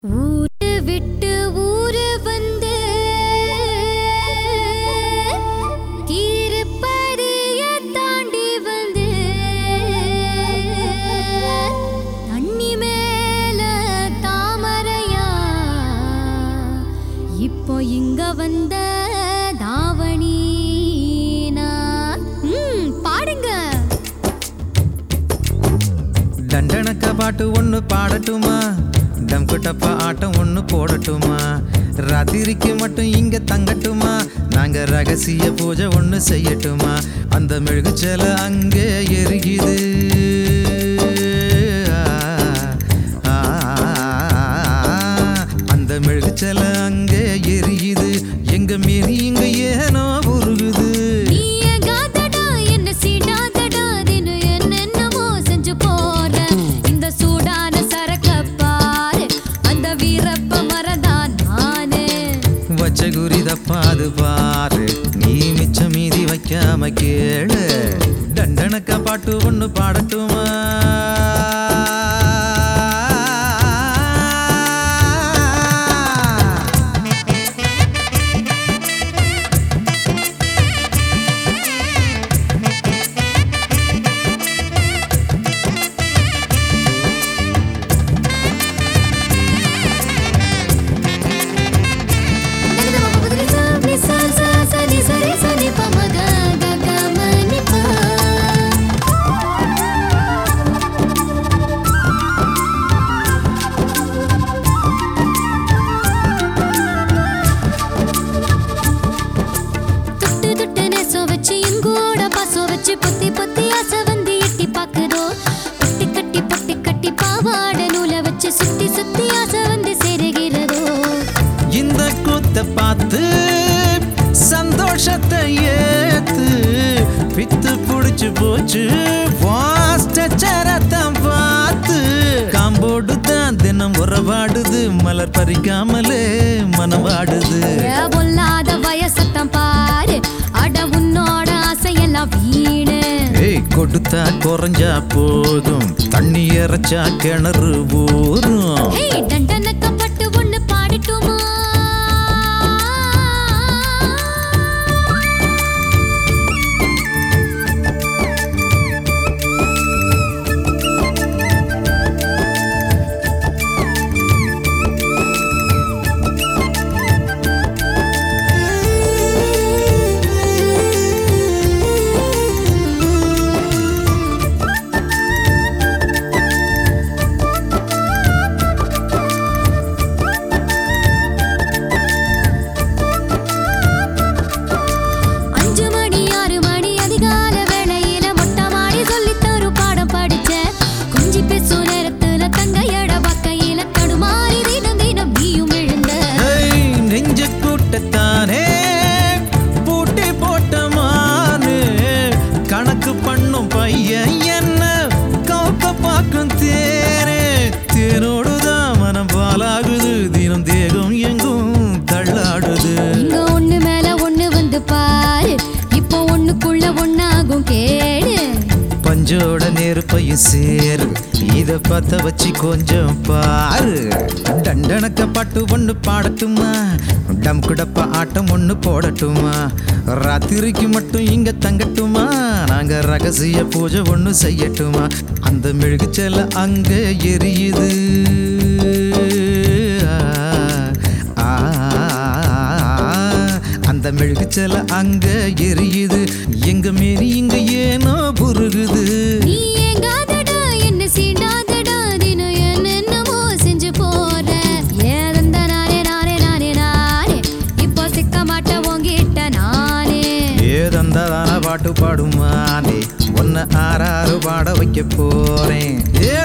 ஊரு விட்டு ஊரு வந்து திருப்பதிய தாண்டி வந்து தண்ணி மேல தாமரையா இப்போ இங்க வந்த தாவணி ம் பாடுங்க ದಂಡಣಕ್ಕ ಪಾಟು ஒண்ணு பாடட்டுமா டம்குட்டப்பா ஆட்டம் ஒண்ணு போடட்டுமா ராத்திரிக்கு மட்டும் இங்க தங்கட்டுமா நாங்க ரகசிய பூஜை ஒண்ணு செய்யட்டுமா அந்த மெழுகுச்சல அங்கே எரியுது ஆ, அந்த மெழுகுச்சல அங்கே எரியுது எங்க மீறி இங்க ஏனோ உருகுது நீ ஏகாதடா, என்ன சீடாதடா, தினம் என்னென்னமோ செஞ்சு போற. இந்த சூடான சரக்க பாரு, அந்த வீரப்ப மரதான் நானு. வச்ச குறி தப்பாது பாரு நீ மிச்ச மீதி வைக்காம கேளு தண்டனக்க பாட்டு ஒண்ணு பாடட்டுமா ni sa sa sa ni sa re sa ni pa ma ga ga ga ma ni pa. தொட்டு தொட்டு நேசம் வச்சு எங்கூட பாசம் வச்சு பொத்தி பொத்தி ஆசை வந்து எட்டி பாக்குதோ கட்டி கட்டி பொட்டி கட்டி பாவாட நூலை வச்சு சுத்தி சுத்தி ஆசை வந்து சேருகிறதோ இந்த கூத்த பார்த்து சந்தோஷத்தை ஏத்து பித்து புடிச்சு போச்சு வாஸ்டச்சரத்தம் பார்த்து காம்போடு தான் தினம் உறவாடுது மலர் பறிக்காமலே மனம் வாடுது ஏ பொல்லாத வயசத்தம் பாரு அட உன்னோட ஆசையெல்லாம் வீணு ஏய் கொடுத்தா குறைஞ்சா போதும் தண்ணி இறைச்சா கிணறு ஊறும் ஹே தண்டனக்கப்பட்டு ஒண்ணு பாடட்டுமா அஞ்சு மணி ஆறு மணி அதிகால வேளையில மொட்டை மாடி சொல்லித் தரும் பாடம் படிச்சேன் கொஞ்சி பேசும் நேரத்துல தங்கையட வக்கையில தடுமாறி தினம் தினம் நீயும் எழுந்த ஏய், நெஞ்ச கூட்டத்தானே பூட்டி போட்ட மானு கணக்கு பண்ணும் பையன் என்ன கவுக்க பார்க்கும் தேரே தேனோடுதான் மனம் பாலாகுது தினம் தேகம் எங்கும் தள்ளாடுது இங்க ஒண்ணு மேல ஒண்ணு வந்து பாரு இப்போ ஒண்ணுக்குள்ள ஒண்ணாகும் கேடு பஞ்சோட நெருப்பையும் சேரு இத பத்த வச்சு கொஞ்சம் பாரு தண்டனக்க பாட்டு ஒண்ணு பாடட்டுமா டம் குடப்ப ஆட்டம் ஒண்ணு போடட்டுமா ராத்திரிக்கு மட்டும் இங்க தங்கட்டுமா நாங்க ரகசிய பூஜை ஒண்ணு செய்யட்டுமா அந்த மெழுகுச்சல அங்க எரியுது ஆ, அந்த மெழுகுச்சல அங்க எரியுது எங்க மீறி இங்க ஏனோ புருகுது நீ ஏங்காதடா என்ன சீண்டாதடா தினம் என்னென்னமோ செஞ்சு போற ஏதந்த நானே நானே நானே நானே இப்போ சிக்க மாட்ட உங்கிட்ட நானே ஏதந்தான பாட்டு பாடுமானே உன்னை ஆறாறு பாட வைக்க போறேன் ஏ